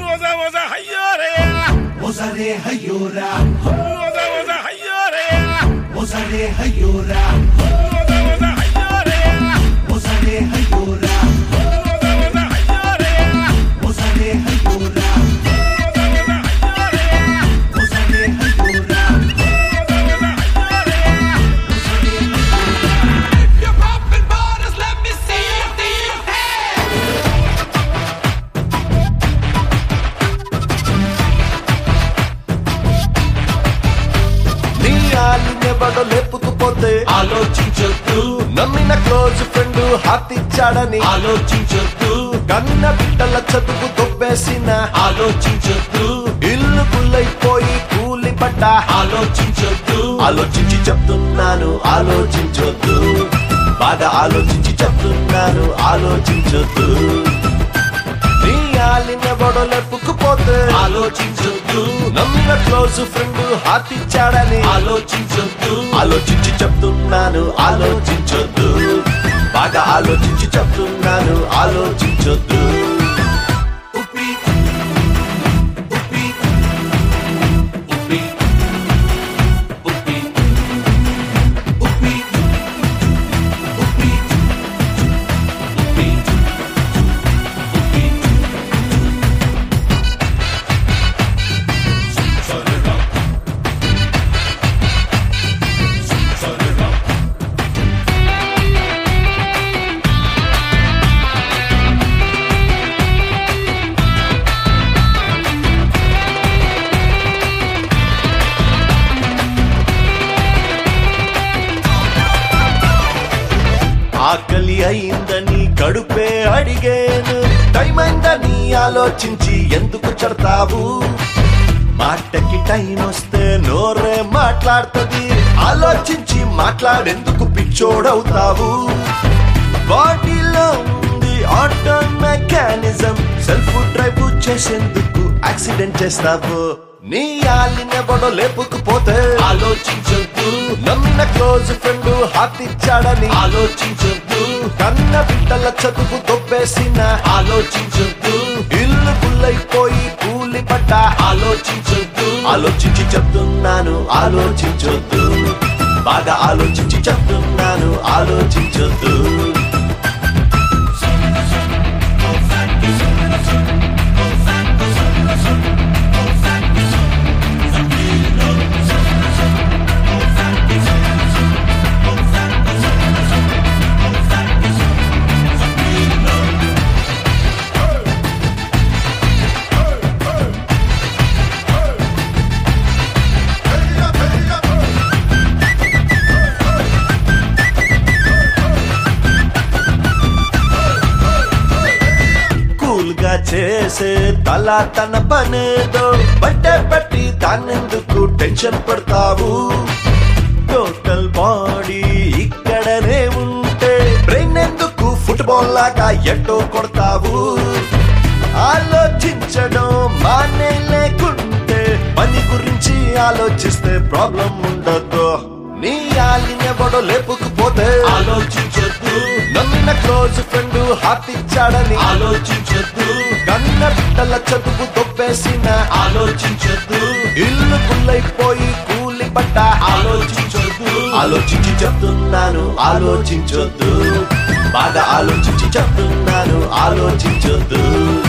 Oza oza hayore. Ozare hayora, Oza oza hayore. ozare hayora, Oza oza hayore. ozare hayora, Oza oza hayore. ozare hayora, Oza oza hayore. ozare hayora, Oza oza hayore. You're popping borders, let me see your damn hands. నీ ఆలినెవడో లేపుకుపోతే ఆలోచించొద్దు నమ్మిన close friend heart ఇచ్చాడని ఆలోచించొద్దు కన్న బిడ్డల చదువు దొబ్బేసిన ఆలోచించొద్దు ఇల్లు గుల్లైపోయి కూలి పడ్డ ఆలోచించొద్దు ఆలోచించి చెప్తున్నాను ఆలోచించొద్దు బాగా ఆలోచించి చెప్తున్నాను ఆలోచించొద్దు నీ ఆలినెవడో లేపుకుపోతే ఆలోచించొద్దు నమ్మిన క్లోజ్ ఫ్రెండ్ హార్ట్ ఇచ్చాడని ఆలోచించొద్దు ఆలోచించి చెప్తున్నాను ఆలోచించొద్దు బాగా ఆలోచించి చెప్తున్నాను ఆలోచించొద్దు upi, upi, upi, upi, upi, upi, upi, upi. ఆకలి అయిందని కడుపే అడిగేను టైం అయిందని ఆలోచించి ఎందుకు చెడతావు మాటకి టైం వస్తే నోరే మాట్లాడుతుంది ఆలోచించి మాట్లాడేందుకు పిచ్చోడవుతావు బాడీలో ఉంది ఆటో మెకానిజం సెల్ఫ్ డ్రైవ్ చేసేందుకు యాక్సిడెంట్ చేస్తావు నీ ఆలినెవడో లేపుకుపోతే ఆలోచించొద్దు నమ్మిన క్లోజ్ ఫ్రెండ్ హార్ట్ ఇచ్చాడని ఆలోచించొద్దు కన్న బిడ్డల చదువు దొబ్బేసిన ఆలోచించొద్దు ఇల్లు గుల్లైపోయి కూలి పడ్డ ఆలోచించొద్దు ఆలోచించి చెప్తున్నాను ఆలోచించొద్దు బాగా ఆలోచించి చెప్తున్నాను ఆలోచించొద్దు కూల్ గా చేసే తల తన పనేదో బట్టే పెట్టి దాన్నెందుకు టెన్షన్ పడతావు టోటల్ బాడీ ఇక్కడనే ఉంటే బ్రెయిన్ ఎందుకు ఫుట్బాల్ లాగా ఎట్టో కొడతావు ఆలోచించడం మానే లేకుంటే పని గురించి ఆలోచిస్తే ప్రాబ్లం ఉండదు నీ ఆలినెవడో లేపుకుపోతే ఆలోచించొద్దు నమ్మిన క్లోజ్ ఫ్రెండ్ హార్ట్ ఇచ్చాడని ఆలోచించొద్దు కన్న బిడ్డల చదువు దొబ్బేసిన ఆలోచించొద్దు ఇల్లు గుల్లైపోయి కూలి పడ్డ ఆలోచించొద్దు ఆలోచించి చెప్తున్నాను ఆలోచించొద్దు బాగా ఆలోచించి చెప్తున్నాను ఆలోచించొద్దు